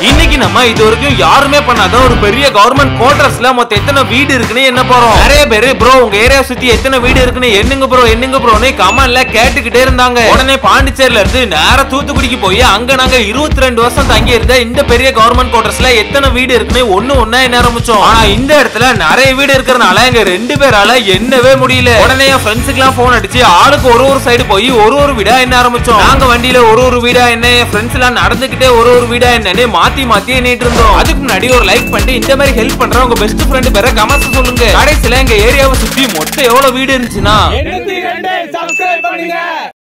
இன்னைக்கு நம்ம இது வரைக்கும் யாருமே பண்ணாத ஒரு பெரிய கவர்மெண்ட் குவார்டர்ஸ்ல மொத்தம் எத்தனை வீடு இருக்குன்னு என்ன போறோம் நிறைய பேரு ப்ரோ உங்க ஏரியா சுத்தி எத்தனை வீடு இருக்குன்னு என்னங்க ப்ரோ என்னங்க ப்ரோன்னு கமெண்ட்ல கேட்டுக்கிட்டே இருந்தாங்க உடனே பாண்டிச்சேரியில இருந்து நேரா தூத்துக்குடிக்கு போய் அங்க நாங்க இருபத்தி ரெண்டு வருஷம் தங்கி இருந்த இந்த பெரிய கவர்மெண்ட் குவார்டர்ஸ்ல எத்தனை வீடு இருக்குன்னு ஒண்ணு ஒண்ணா என்ன ஆரம்பிச்சோம் ஆனா இந்த இடத்துல நிறைய வீடு இருக்கிறதுனால எங்க ரெண்டு பேரால என்னவே முடியல உடனே என் ஃப்ரெண்ட்ஸுக்கு எல்லாம் போன் அடிச்சு ஆளுக்கு ஒரு ஒரு சைடு போய் ஒரு ஒரு வீடா என்ன ஆரம்பிச்சோம் நாங்க வண்டியில ஒரு ஒரு வீடா என்ன என் ஃப்ரெண்ட்ஸ் எல்லாம் நடந்துகிட்டே ஒரு ஒரு வீடா என்னன்னு மாத்தி மாத்தி எண்ணிட்டு இருந்தோம் அதுக்கு முன்னாடி ஒரு லைக் பண்ணிட்டு இந்த மாதிரி ஹெல்ப் பண்ற உங்க பெஸ்ட் ஃப்ரெண்ட் பேரை கமெண்ட்ஸ் சொல்லுங்க கடைசியில எங்க ஏரியாவை சுத்தி மொத்தம் எவ்வளவு வீடு இருந்துச்சுன்னா எண்ணூத்தி ரெண்டு சப்ஸ்கிரைப் பண்ணுங்க